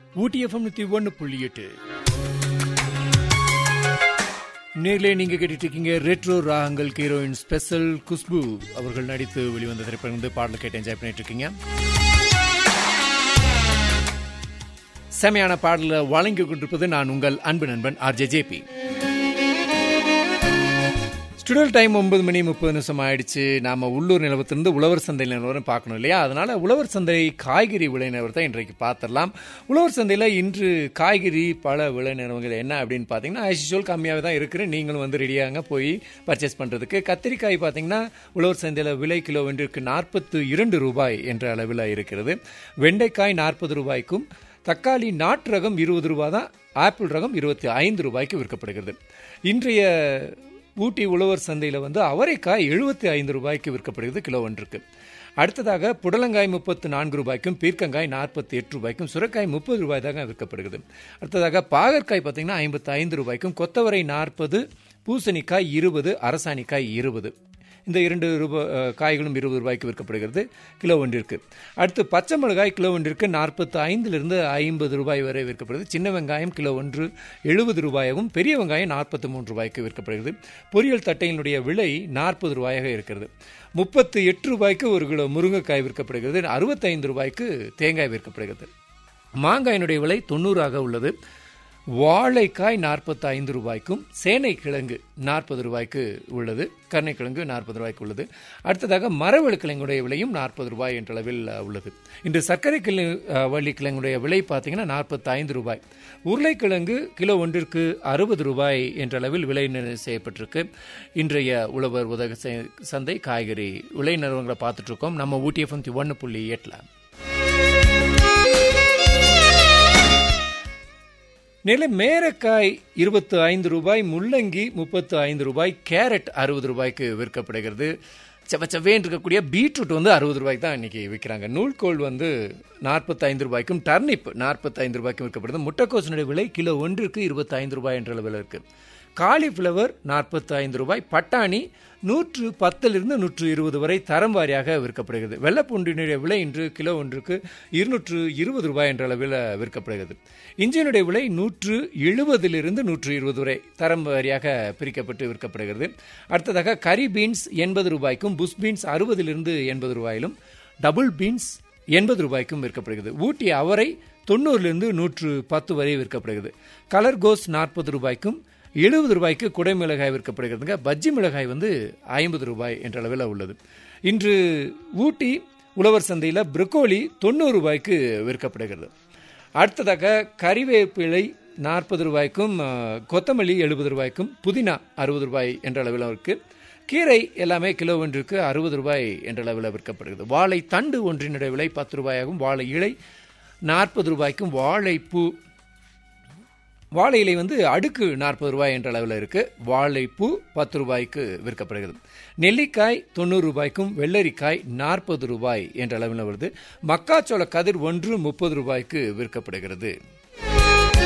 ஊட்டி FM நூத்தி ஒன்று புள்ளி எட்டு நேரிலே நீங்க கேட்டுட்டு இருக்கீங்க ரெட்ரோ ராகங்கள் ஹீரோயின் ஸ்பெஷல் குஷ்பு அவர்கள் நடித்து வெளிவந்த திரைப்படம் வந்து பாடல் கேட்டு என்ஜாய் பண்ணிட்டு இருக்கீங்க செமையான பாடல வழங்கி கொண்டிருப்பது நான் உங்கள் அன்பு நண்பன் ஆர்ஜே ஜேபி ஸ்டுடியோ டைம் ஒன்பது மணி முப்பது நிமிஷம் ஆயிடுச்சு நாம உள்ளூர் நிலவரத்திலிருந்து உழவர் சந்தை நிலவரம் பார்க்கணும் இல்லையா அதனால உழவர் சந்தை காய்கறி விலை நிலவரத்தை இன்றைக்கு பார்த்துடலாம் உழவர் சந்தையில் இன்று காய்கறி பல விலை நிலவரங்கள் என்ன அப்படின்னு பார்த்தீங்கன்னா ஆஷுவல் கம்மியாகவே தான் இருக்குது நீங்களும் வந்து ரெடியாங்க போய் பர்ச்சேஸ் பண்ணுறதுக்கு கத்திரிக்காய் பார்த்தீங்கன்னா உழவர் சந்தையில் விலை கிலோ ஒன்றிற்கு நாற்பத்து இரண்டு ரூபாய் என்ற அளவில் இருக்கிறது வெண்டைக்காய் நாற்பது ரூபாய்க்கும் தக்காளி நாட்டு ரகம் இருபது ரூபா தான் ஆப்பிள் ரகம் இருபத்தி ஐந்து ரூபாய்க்கு விற்கப்படுகிறது இன்றைய ஊட்டி உழவர் சந்தையில் வந்து அவரைக்காய் எழுபத்தி ஐந்து ரூபாய்க்கு விற்கப்படுகிறது கிலோ ஒன்றுக்கு அடுத்ததாக புடலங்காய் முப்பத்து நான்கு ரூபாய்க்கும் பீர்க்கங்காய் நாற்பத்தி எட்டு ரூபாய்க்கும் சுரக்காய் முப்பது ரூபாய் தாங்க விற்கப்படுகிறது அடுத்ததாக பாகற்காய் பார்த்தீங்கன்னா ஐம்பத்தி ஐந்து ரூபாய்க்கும் கொத்தவரை நாற்பது பூசணிக்காய் இருபது அரசாணிக்காய் இருபது இந்த இரண்டு ரூபாய் காய்களும் இருபது ரூபாய்க்கு விற்கப்படுகிறது கிலோ ஒன்றிற்கு அடுத்து பச்சை மிளகாய் கிலோ ஒன்றிற்கு நாற்பத்தி ஐந்திலிருந்து ஐம்பது ரூபாய் வரை விற்கப்படுது சின்ன வெங்காயம் கிலோ ஒன்று எழுபது ரூபாயாகவும் பெரிய வெங்காயம் நாற்பத்தி மூன்று ரூபாய்க்கு விற்கப்படுகிறது பொரியல் தட்டையினுடைய விலை நாற்பது ரூபாயாக இருக்கிறது முப்பத்து எட்டு ரூபாய்க்கு ஒரு கிலோ முருங்கைக்காய் விற்கப்படுகிறது அறுபத்தைந்து ரூபாய்க்கு தேங்காய் விற்கப்படுகிறது மாங்காயினுடைய விலை தொண்ணூறாக உள்ளது வாழைக்காய் நாற்பத்தி ஐந்து ரூபாய்க்கும் சேனை கிழங்கு நாற்பது ரூபாய்க்கு உள்ளது கருணைக்கிழங்கு நாற்பது ரூபாய்க்கு உள்ளது அடுத்ததாக மரவள்ளிக்கிழங்குடைய விலையும் நாற்பது ரூபாய் என்ற அளவில் உள்ளது இன்று சர்க்கரை கிழங்கு வள்ளிக்கிழங்குடைய விலை பார்த்தீங்கன்னா நாற்பத்தி ஐந்து ரூபாய் உருளைக்கிழங்கு கிலோ ஒன்றிற்கு அறுபது ரூபாய் என்ற அளவில் விலை நிர்ணயம் செய்யப்பட்டிருக்கு இன்றைய உழவர் உதக சந்தை காய்கறி விலை நிறுவனங்களை பார்த்துட்டு இருக்கோம் நம்ம ஊட்டி எஃப்எம் ஒன்று புள்ளி எட்டில் நில மேரக்காய் இருபத்து ஐந்து ரூபாய் முள்ளங்கி முப்பத்து ஐந்து ரூபாய் கேரட் அறுபது ரூபாய்க்கு விற்கப்படுகிறது செவச்சவேன் இருக்கக்கூடிய பீட்ரூட் வந்து அறுபது ரூபாய்க்கு தான் இன்னைக்கு விற்கிறாங்க நூல்கோல் வந்து நாற்பத்தைந்து ரூபாய்க்கும் டர்னிப் நாற்பத்தைந்து ரூபாய்க்கும் விற்கப்படுது முட்டைக்கோசனுடைய விலை கிலோ ஒன்றுக்கு இருபத்தைந்து ரூபாய் என்ற அளவில் இருக்கு காலிஃப்ளவர் நாற்பத்தி ஐந்து ரூபாய் பட்டாணி நூற்று பத்திலிருந்து நூற்று இருபது வரை தரம் வாரியாக விற்கப்படுகிறது வெள்ளப்பூண்டினுடைய விலை இன்று கிலோ ஒன்றுக்கு இருநூற்று இருபது ரூபாய் என்ற அளவில் விற்கப்படுகிறது இஞ்சினுடைய விலை நூற்று எழுபதிலிருந்து நூற்று இருபது வரை தரம் வாரியாக பிரிக்கப்பட்டு விற்கப்படுகிறது அடுத்ததாக கரி பீன்ஸ் எண்பது ரூபாய்க்கும் புஷ் பீன்ஸ் அறுபதிலிருந்து எண்பது ரூபாயிலும் டபுள் பீன்ஸ் எண்பது ரூபாய்க்கும் விற்கப்படுகிறது ஊட்டி அவரை தொண்ணூறுலேருந்து நூற்று பத்து வரை விற்கப்படுகிறது கலர் கோஸ் நாற்பது ரூபாய்க்கும் எழுபது ரூபாய்க்கு குடை மிளகாய் விற்கப்படுகிறதுங்க பஜ்ஜி மிளகாய் வந்து ஐம்பது ரூபாய் என்ற அளவில் உள்ளது இன்று ஊட்டி உழவர் சந்தையில் ப்ரொக்கோலி தொண்ணூறு ரூபாய்க்கு விற்கப்படுகிறது அடுத்ததாக கறிவேப்பிலை நாற்பது ரூபாய்க்கும் கொத்தமல்லி எழுபது ரூபாய்க்கும் புதினா அறுபது ரூபாய் என்ற அளவில் இருக்குது கீரை எல்லாமே கிலோ ஒன்றுக்கு அறுபது ரூபாய் என்ற அளவில் விற்கப்படுகிறது வாழை தண்டு ஒன்றினுடைய விலை பத்து ரூபாயாகும் வாழை இலை நாற்பது ரூபாய்க்கும் வாழைப்பூ வாழை இலை வந்து அடுக்கு நாற்பது ரூபாய் என்ற அளவில் இருக்கு வாழைப்பூ பத்து ரூபாய்க்கு விற்கப்படுகிறது நெல்லிக்காய் தொண்ணூறு ரூபாய்க்கும் வெள்ளரிக்காய் நாற்பது ரூபாய் என்ற அளவில் வருது மக்காச்சோள கதிர் ஒன்று முப்பது ரூபாய்க்கு விற்கப்படுகிறது